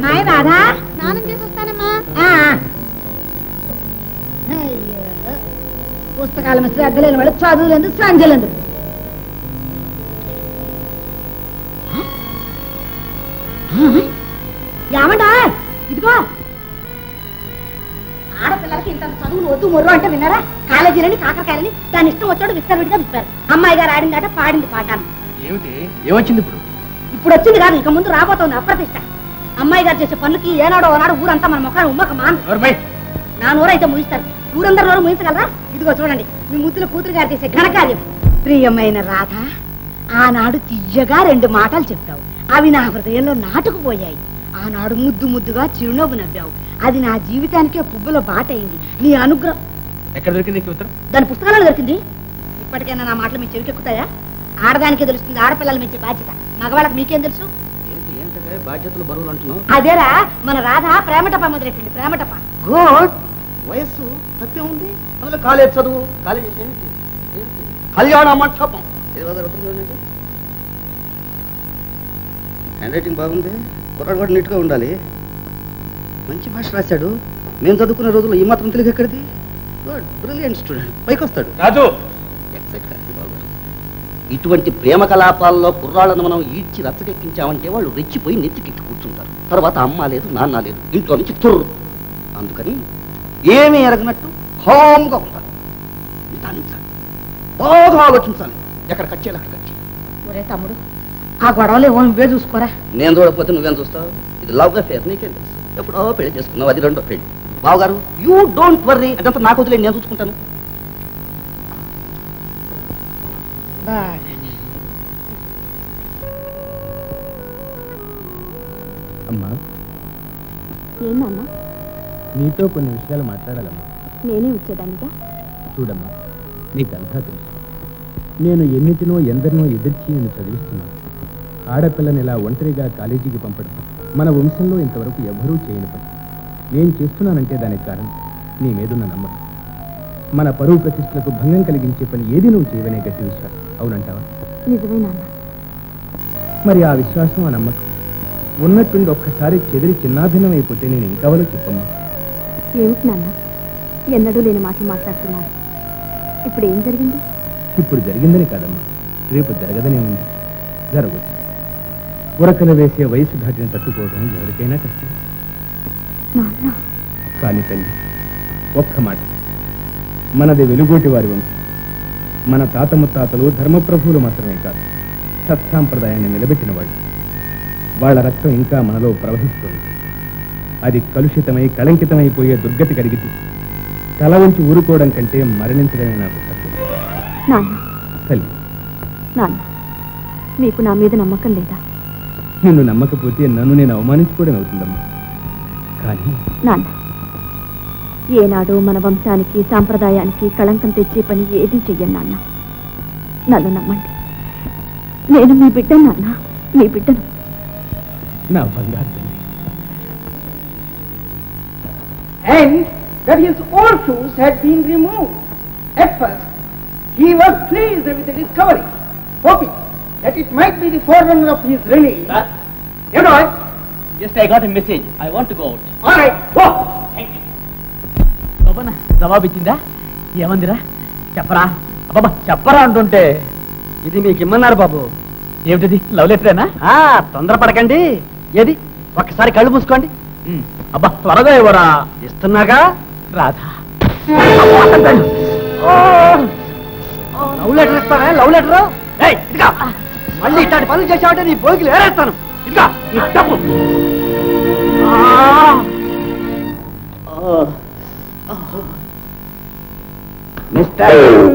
Hi Radha స్నానం చేసి వస్తానమ్మా ఆ. అయ్యో. పుస్తకాల మీద శ్రద్ధ లేని వాళ్ళు చదువులేదు సంజలేదు ఏమంటా ఇదిగో ఆడపిల్లలకి ఇంత చదువులు వద్దు మొర్రు అంటే విన్నారా కాలేజీలని కాకరకాయలని దాని ఇష్టం వచ్చాడు విస్తరుడిగా విప్పారు అమ్మాయి గారు ఆడిందట పాడింది పాటాను ఏమిటి ఏమొచ్చింది ఇప్పుడు ఇప్పుడు వచ్చింది కాదు ఇక ముందు రాబోతోంది అప్రతిష్ట అమ్మాయి గారు చేసే పనులకి ఏనాడో ఓనాడు ఊరంతా మన ముఖాన్ని ఉమ్మక మాన్ నోర్మై నా నోరైతే ముగిస్తారు ఊరందరూ నోరు ముగించగలరా ఇదిగో చూడండి మీ ముద్దుల కూతురు గారు చేసే ఘనకార్యం ప్రియమైన రాధ ఆనాడు తీయగా రెండు మాటలు చెప్పావు అవి నా హృదయంలో నాటుకుపోయాయి ఆనాడు ముద్దు ముద్దుగా చిరునవ్వు నవ్వావు అది నా జీవితానికే పువ్వుల బాట అయింది నీ అనుగ్రహం ఎక్కడ దొరికింది నీకు ఉత్తరం దాని పుస్తకాలలో దొరికింది ఇప్పటికైనా నా మాటలు మీ చెవికెక్కుతాయా ఆడదానికే తెలుస్తుంది ఆడపిల్లలు మెచ్చే బాధ్యత మగవాళ్ళకి మీకేం తెలుసు బాధ్యతలు బరువులు అంటున్నావు అదేరా మన రాధ ప్రేమటప మొదలెట్టింది ప్రేమటప గుడ్ వయస్సు తప్పే ఉంది అందులో కాలేజ్ చదువు కాలేజ్ ఏమిటి ఏమిటి? కళ్యాణ మంటపం ఏదో జరుగుతుంది హ్యాండ్ రైటింగ్ బాగుంది కుర్రాడు కూడా నీట్గా ఉండాలి మంచి భాష రాశాడు మేము చదువుకునే రోజుల్లో ఈ మాత్రం తెలుగు ఎక్కడిది గుడ్ బ్రిలియంట్ స్టూడెంట్ పైకి వస్తాడు రాజు ఎక్సైట్ కాదు బాబు ఇటువంటి ప్రేమ కలాపాల్లో కుర్రాళ్ళను మనం ఈడ్చి రచ్చకెక్కించామంటే వాళ్ళు రెచ్చిపోయి నెత్తికెక్కి కూర్చుంటారు తర్వాత అమ్మ లేదు నాన్న లేదు ఇంట్లో నుంచి తుర్రు అందుకని ఏమీ ఎరగనట్టు హామ్గా ఉండాలి నిదానించాలి బాగా ఆలోచించాలి ఎక్కడ కచ్చేయాలి అక్కడ కచ్చి ఒరే తమ్ముడు ఆ గొడవలు ఏమో నువ్వే చూసుకోరా నేను చూడకపోతే నువ్వేం చూస్తావు ఇది లవ్ అఫేర్ నీకేం తెలుసు ఎప్పుడో పెళ్లి చేసుకున్నావు అది రెండో పెళ్లి బావగారు యూ డోంట్ వర్రీ అదంతా నాకు వదిలేదు నేను చూసుకుంటాను అమ్మా ఏందమ్మా నీతో కొన్ని విషయాలు మాట్లాడాలమ్మా నేనే వచ్చేదానిగా చూడమ్మా నీకంతా తెలుసు నేను ఎన్నిటినో ఎందరినో ఎదిర్చి నేను చదివిస్తున్నాను ఆడపిల్లని ఇలా ఒంటరిగా కాలేజీకి పంపడం మన వంశంలో ఇంతవరకు ఎవరూ చేయని పని నేను చేస్తున్నానంటే దానికి కారణం నీ మీదున్న నమ్మకం మన పరువు ప్రతిష్టలకు భంగం కలిగించే పని ఏది నువ్వు చేయవనే గట్టి విశ్వాసం అవునంటావా నిజమే నాన్న మరి ఆ విశ్వాసం ఆ నమ్మకం ఉన్నట్టుండి ఒక్కసారి చెదిరి చిన్నాభిన్నం అయిపోతే నేను ఇంకవలో చెప్పమ్మా ఏమిటి నాన్న ఎన్నడూ లేని మాటలు మాట్లాడుతున్నారు ఇప్పుడు ఏం జరిగింది ఇప్పుడు జరిగిందని కాదమ్మా రేపు జరగదనే ఉంది జరగచ్చు ఉరకలు వేసే వయసు దాటిన తట్టుకోవడం ఎవరికైనా కష్టం నాన్న కానీ తల్లి ఒక్క మాట మనది వెలుగోటి వారి వంశం మన తాత ముత్తాతలు ధర్మప్రభువులు మాత్రమే కాదు సత్సాంప్రదాయాన్ని నిలబెట్టిన వాళ్ళు వాళ్ళ రక్తం ఇంకా మనలో ప్రవహిస్తుంది అది కలుషితమై కళంకితమైపోయే దుర్గతి కలిగితే తల వంచి ఊరుకోవడం కంటే మరణించడమే నాకు సత్యం నాన్న తల్లి నాన్న మీకు నా మీద నమ్మకం లేదా నిన్ను నమ్మకపోతే నన్ను నేను అవమానించుకోవడం అవుతుందమ్మా కానీ నాన్న ఏనాడు మన వంశానికి సాంప్రదాయానికి కళంకం తెచ్చే పని ఏదీ చెయ్యను నాన్న నన్ను నమ్మండి నేను మీ బిడ్డ నాన్న మీ బిడ్డను నా బంగారు తల్లి and that his old shoes had been removed. At first, he was pleased with the discovery, hoping that it might be the forerunner of his release. You know it? Just I got a message. I want to go out. All right, go. బాబా జవాబు ఇచ్చిందా ఏమందిరా చెప్పరా అబ్బాబా చెప్పరా అంటుంటే ఇది మీకు ఇమ్మన్నారు బాబు ఏమిటిది love లెటరేనా ఆ తొందరపడకండి ఏది ఒక్కసారి కళ్ళు మూసుకోండి ఉమ్, అబ్బా త్వరగా ఇవ్వరా ఇస్తున్నాగా రాధా లవ్ లెటర్ ఇస్తావా లవ్ లెటర్ మళ్ళీ ఇట్లాంటి పనులు చేసావంటే నీ బోగిలు ఏరేస్తాను ఇదిగా నీ డబ్బు మిస్టర్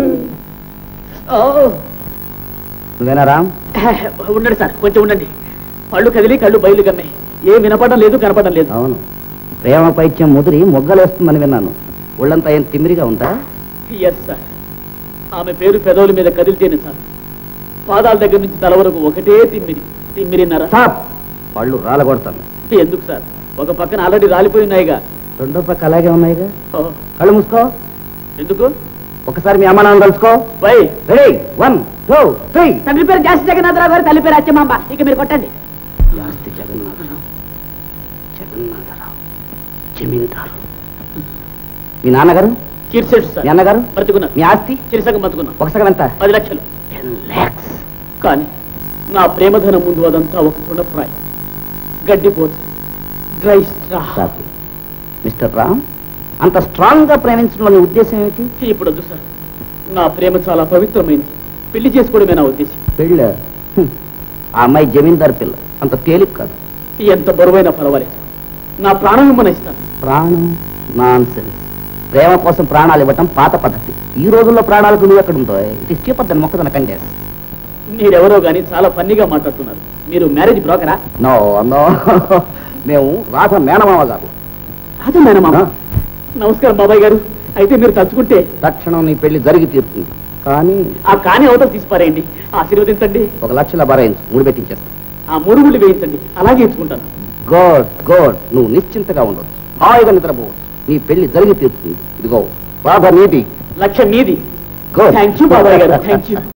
నువ్వేనా రామ్ ఉండండి సార్ కొంచెం ఉండండి పళ్ళు కదిలి కళ్ళు బయలు గమ్మే ఏ వినపడడం లేదు కనపడడం లేదు అవును ప్రేమ పైత్యం ముదిరి మొగ్గలేస్తుందని విన్నాను ఒళ్ళంతా ఏం తిమ్మిరిగా ఉందా ఎస్ సార్ ఆమె పేరు పెదవుల మీద కదిలితేనే సార్ పాదాల దగ్గర నుంచి తల వరకు ఒకటే తిమ్మిరి తిమ్మిరిన్నర సాప్ పళ్ళు రాలగొడతాను ఎందుకు సార్ ఒక పక్కన ఆల్రెడీ రాలిపోయి ఉన్నాయిగా రెండో పక్క అలాగే ఉన్నాయిగా ఓ, కళ్ళు మూసుకో ఎందుకు ఒకసారి మీ అమ్మ నాన్న కలుసుకో వై రెడీ వన్ టూ త్రీ తండ్రి పేరు జాస్తి జగన్నాథరావు గారు తల్లి పేరు అచ్చమాంబ ఇక మీరు కొట్టండి జాస్తి జగన్నాథరావు జగన్నాథరావు జమీందారు మీ నాన్నగారు కీర్సెట్ సార్ మీ అన్నగారు బ్రతికున్నారు మీ ఆస్తి చిరుసగం బతుకున్నాం ఒక సగం ఎంత పది లక్షలు టెన్ ల్యాక్స్ కానీ నా ప్రేమధనం ముందు అదంతా ఒక తృణప్రాయం గడ్డిపోతు డ్రై స్ట్రా మిస్టర్ రామ్ అంత స్ట్రాంగ్ గా ప్రేమించడం నీ ఉద్దేశం ఏమిటి ఇప్పుడు వద్దు సార్ నా ప్రేమ చాలా పవిత్రమైనది పెళ్లి చేసుకోవడమే నా ఉద్దేశం పెళ్ళ హ్మ్. ఆ అమ్మాయి జమీందారు పిల్ల అంత తేలిక కాదు ఎంత బరువైనా పర్వాలేదు నా ప్రాణం ఇమ్మని ఇస్తాను ప్రాణం నాన్ సెన్స్ ప్రేమ కోసం ప్రాణాలు ఇవ్వటం పాత పద్ధతి ఈ రోజుల్లో ప్రాణాలకు నువ్వు ఎక్కడ ఉందో ఇట్ ఇస్ చీపర్ దన్ మొక్కదన కండేస్ మీరెవరో గానీ చాలా ఫన్నీగా మాట్లాడుతున్నారు మీరు మ్యారేజ్ బ్రోకరా నో నో మేము రాధ మేనమామ గారు అదే మేనమామ నమస్కారం బాబాయ్ గారు అయితే మీరు తలుచుకుంటే తక్షణం నీ పెళ్లి జరిగి తీరుతుంది కానీ ఆ కాని అవతల తీసిపారేయండి ఆశీర్వదించండి ఒక లక్షల భరాయించు ముడి పెట్టించేస్తా ఆ మూడు గుళ్ళు వేయించండి అలాగే ఇచ్చుకుంటాను గుడ్ గుడ్ నువ్వు నిశ్చింతగా ఉండొచ్చు హాయిగా నిద్రపోవచ్చు నీ పెళ్లి జరిగి తీరుతుంది ఇదిగో రాధ నీది లక్ష్యం మీది గుడ్ థ్యాంక్ యూ బాబాయ్ గారు థ్యాంక్ యూ